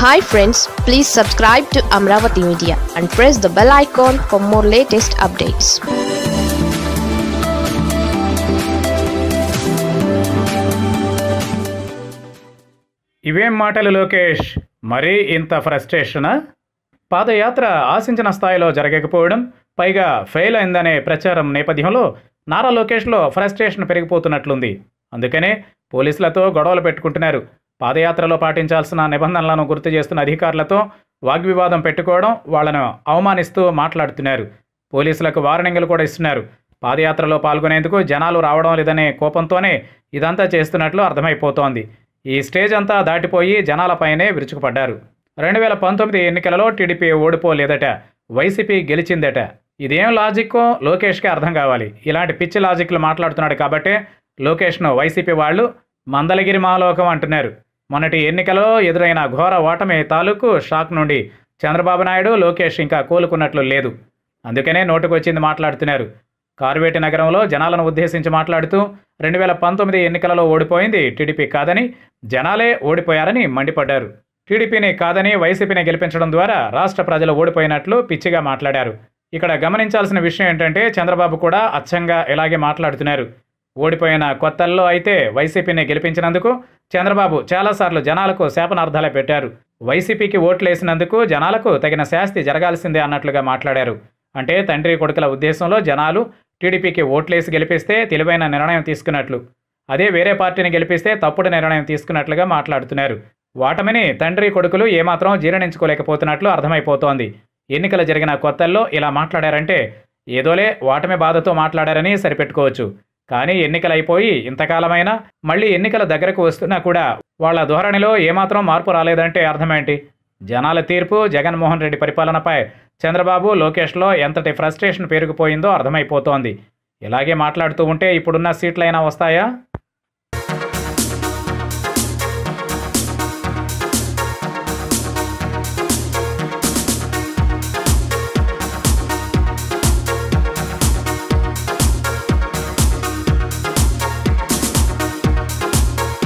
hi friends please subscribe to Amaravati media and press the bell icon for more latest updates ఇవేం మాటలు లోకేష్ మరీ ఇంత ఫ్రస్ట్రేషనా పాదయాత్ర ఆశించిన స్థాయిలో జరగకపోవడం పైగా ఫెయిల్ అయిందనే ప్రచారం నేపథ్యంలో నారా లోకేష్లో ఫ్రస్ట్రేషన్ పెరిగిపోతున్నట్లుంది అందుకనే పోలీసులతో గొడవలు పెట్టుకుంటున్నారు పాదయాత్రలో పాటించాల్సిన నిబంధనలను గుర్తు చేస్తున్న అధికారులతో వాగ్వివాదం పెట్టుకోవడం వాళ్లను అవమానిస్తూ మాట్లాడుతున్నారు పోలీసులకు వార్నింగ్లు కూడా ఇస్తున్నారు పాదయాత్రలో పాల్గొనేందుకు జనాలు రావడం లేదనే కోపంతోనే ఇదంతా చేస్తున్నట్లు అర్థమైపోతోంది ఈ స్టేజ్ అంతా దాటిపోయి జనాలపైనే విరుచుకుపడ్డారు రెండు వేల పంతొమ్మిది ఎన్నికలలో టీడీపీ ఓడిపోలేదట వైసీపీ గెలిచిందట ఇదేం లాజిక్కో లోకేష్కి అర్థం కావాలి ఇలాంటి పిచ్చి లాజిక్లు మాట్లాడుతున్నాడు కాబట్టే లోకేష్ను వైసీపీ వాళ్ళు మందలగిరి మాలోకం అంటున్నారు మొన్నటి ఎన్నికలో ఎదురైన ఘోర ఓటమి తాలూకు షాక్ నుండి చంద్రబాబు నాయుడు లోకేష్ ఇంకా కోలుకున్నట్లు లేదు అందుకనే నోటుకొచ్చింది మాట్లాడుతున్నారు కార్వేటి నగరంలో జనాలను ఉద్దేశించి మాట్లాడుతూ రెండు వేల పంతొమ్మిది ఎన్నికలలో ఓడిపోయింది టీడీపీ కాదని జనాలే ఓడిపోయారని మండిపడ్డారు టీడీపీని కాదని వైసీపీని గెలిపించడం ద్వారా రాష్ట్ర ప్రజలు ఓడిపోయినట్లు పిచ్చిగా మాట్లాడారు ఇక్కడ గమనించాల్సిన విషయం ఏంటంటే చంద్రబాబు కూడా అచ్చంగా ఇలాగే మాట్లాడుతున్నారు ఓడిపోయిన కొత్తల్లో అయితే వైసీపీని గెలిపించినందుకు చంద్రబాబు చాలాసార్లు జనాలకు శాపనార్థాలే పెట్టారు వైసీపీకి ఓట్లేసినందుకు జనాలకు తగిన శాస్తి జరగాల్సిందే అన్నట్లుగా మాట్లాడారు అంటే తండ్రి కొడుకుల ఉద్దేశంలో జనాలు టీడీపీకి ఓట్లేసి గెలిపిస్తే తెలివైన నిర్ణయం తీసుకున్నట్లు అదే వేరే పార్టీని గెలిపిస్తే తప్పుడు నిర్ణయం తీసుకున్నట్లుగా మాట్లాడుతున్నారు వాటమిని తండ్రి కొడుకులు ఏమాత్రం జీర్ణించుకోలేకపోతున్నట్లు అర్థమైపోతోంది ఎన్నికలు జరిగిన కొత్తల్లో ఇలా మాట్లాడారంటే ఏదోలే వాటమి బాధతో మాట్లాడారని సరిపెట్టుకోవచ్చు కానీ ఎన్నికలు అయిపోయి ఇంతకాలమైనా మళ్ళీ ఎన్నికల దగ్గరకు వస్తున్నా కూడా వాళ్ళ ధోరణిలో ఏమాత్రం మార్పు రాలేదంటే అర్థమేంటి జనాల తీర్పు జగన్మోహన్ రెడ్డి పరిపాలనపై చంద్రబాబు లోకేష్లో ఎంతటి ఫ్రస్ట్రేషన్ పెరిగిపోయిందో అర్థమైపోతోంది ఇలాగే మాట్లాడుతూ ఉంటే ఇప్పుడున్న సీట్లైనా వస్తాయా